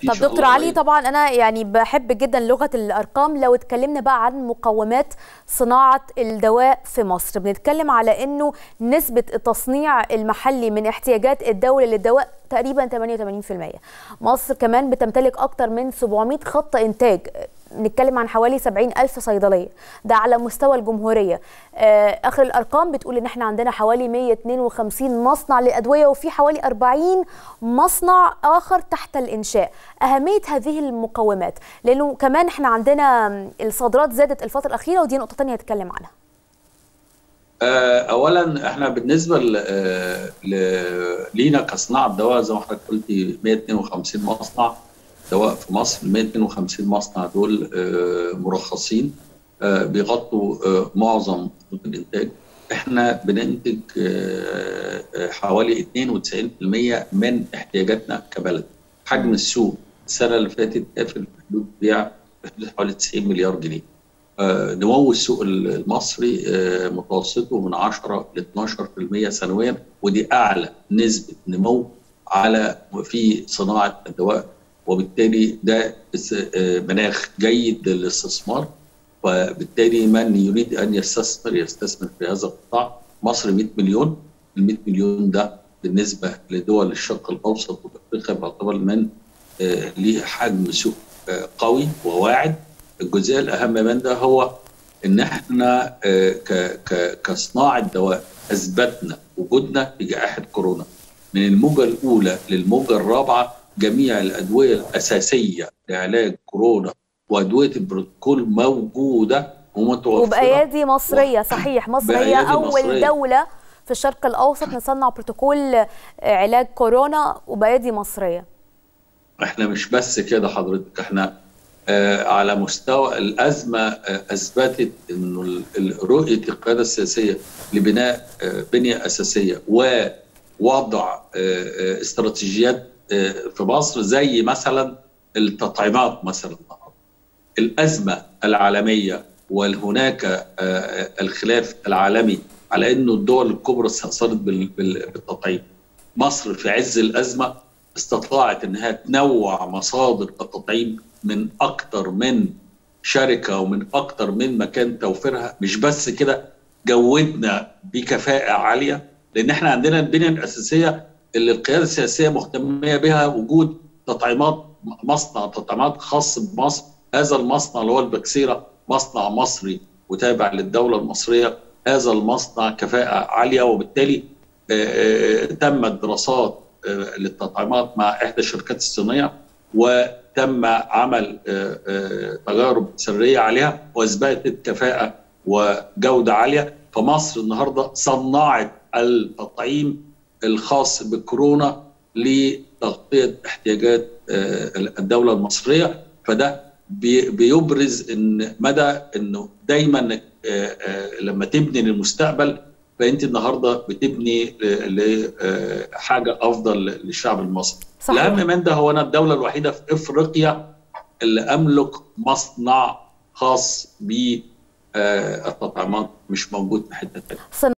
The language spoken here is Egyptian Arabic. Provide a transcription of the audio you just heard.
إن طب شاء دكتور الله علي قريب. طبعا انا يعني بحب جدا لغه الارقام لو اتكلمنا بقى عن مقومات صناعه الدواء في مصر بنتكلم على انه نسبه التصنيع المحلي من احتياجات الدوله للدواء تقريبا 88% مصر كمان بتمتلك اكتر من 700 خط انتاج بنتكلم عن حوالي 70 ألف صيدلية ده على مستوى الجمهورية آه، آخر الأرقام بتقول إن إحنا عندنا حوالي 152 مصنع للأدوية وفي حوالي 40 مصنع آخر تحت الإنشاء أهمية هذه المقومات لأنه كمان إحنا عندنا الصادرات زادت الفترة الأخيرة ودي نقطة تانية هتكلم عنها آه، اولا احنا بالنسبه ل- آه، ل- لينا كصناعه دواء زي ما حضرتك قلتي 152 مصنع دواء في مصر ال 250 مصنع دول آه، مرخصين آه، بيغطوا آه، معظم خطوط الانتاج احنا بننتج آه، آه، حوالي 92% من احتياجاتنا كبلد حجم السوق السنه اللي فاتت كان في حدود بيع في حدود حوالي 90 مليار جنيه آه، نمو السوق المصري آه، متوسطه من 10 ل 12% سنويا ودي اعلى نسبه نمو على في صناعه الدواء وبالتالي ده اس- آه، مناخ جيد للاستثمار وبالتالي من يريد ان يستثمر يستثمر في هذا القطاع مصر 100 مليون ال 100 مليون ده بالنسبه لدول الشرق الاوسط وافريقيا بيعتبر من آه، ليه حجم سوق آه، قوي وواعد الجزئيه الاهم من ده هو ان احنا آه، ك- ك- كصناعه دواء اثبتنا وجودنا في جائحه كورونا من الموجه الاولى للموجه الرابعه جميع الادويه الاساسيه لعلاج كورونا وادويه البروتوكول موجوده ومتوفره وبأيادي مصرية صحيح مصر هي بأيادي أول مصرية. دولة في الشرق الأوسط نصنع بروتوكول آه، علاج كورونا وبأيادي مصرية احنا مش بس كده حضرتك احنا آه على مستوى الازمه آه اثبتت انه ال- ال- رؤيه القياده السياسيه لبناء آه بنيه اساسيه ووضع آه آه استراتيجيات آه في مصر زي مثلا التطعيمات مثلا الازمه العالميه وهناك آه، الخلاف العالمي على انه الدول الكبرى استأثرت بال- بال- بالتطعيم. مصر في عز الازمه استطاعت انها تنوع مصادر التطعيم من اكثر من شركه ومن اكثر من مكان توفيرها مش بس كده جودنا بكفاءه عاليه لان احنا عندنا البنيه الاساسيه اللي القياده السياسيه مهتميه بها وجود تطعيمات مصنع تطعيمات خاص بمصر هذا المصنع اللي هو البكسيرة مصنع مصري وتابع للدولة المصرية هذا المصنع كفاءة عالية وبالتالي آه، آه، تمت دراسات آه، للتطعيمات مع إحدى الشركات الصينية وتم عمل آه، آه، تجارب سرية عليها وأثبتت كفاءة وجودة عالية فمصر النهاردة صنعت التطعيم الخاص بالكورونا لتغطية احتياجات آه، الدولة المصرية فده بي- بيبرز ان مدى انه دايما آه، آه، لما تبني للمستقبل فانت النهارده بتبني لحاجه افضل للشعب المصري. صحيح. الاهم من ده هو انا الدوله الوحيده في افريقيا اللي املك مصنع خاص بالتطعيمات مش موجود في حته ثانيه. صناعة